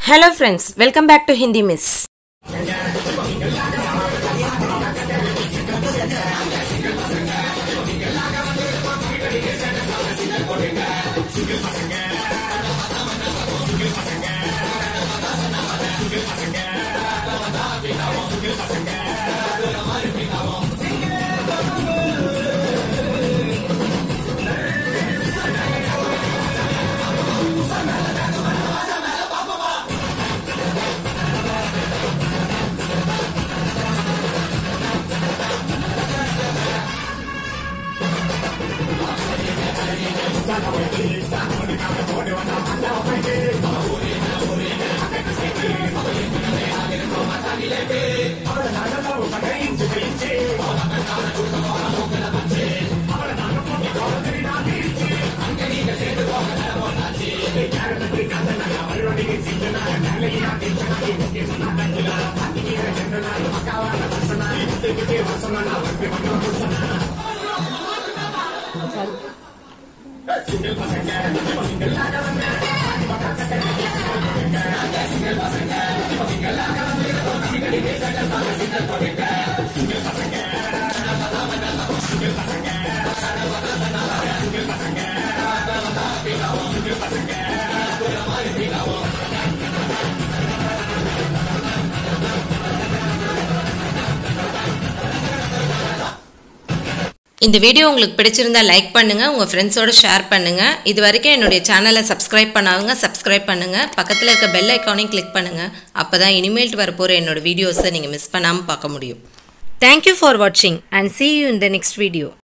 Hello friends, welcome back to Hindi Miss. இந்த video உங்களுக்கு பிடிச்சிருந்தா லைக் பண்ணுங்க உங்க ஃப்ரெண்ட்ஸோட ஷேர் பண்ணுங்க இது வரைக்கும் என்னுடைய சேனலை சப்ஸ்கிரைப் பண்ணாதவங்க சப்ஸ்கிரைப் பண்ணுங்க பக்கத்தில் இருக்க பெல் ஐக்கானையும் கிளிக் பண்ணுங்க அப்பதான் இனிமேல்ட்டு வரப்போகிற என்னோட வீடியோஸை நீங்கள் மிஸ் பண்ணாமல் பார்க்க முடியும் தேங்க்யூ ஃபார் வாட்சிங் and see you in the next video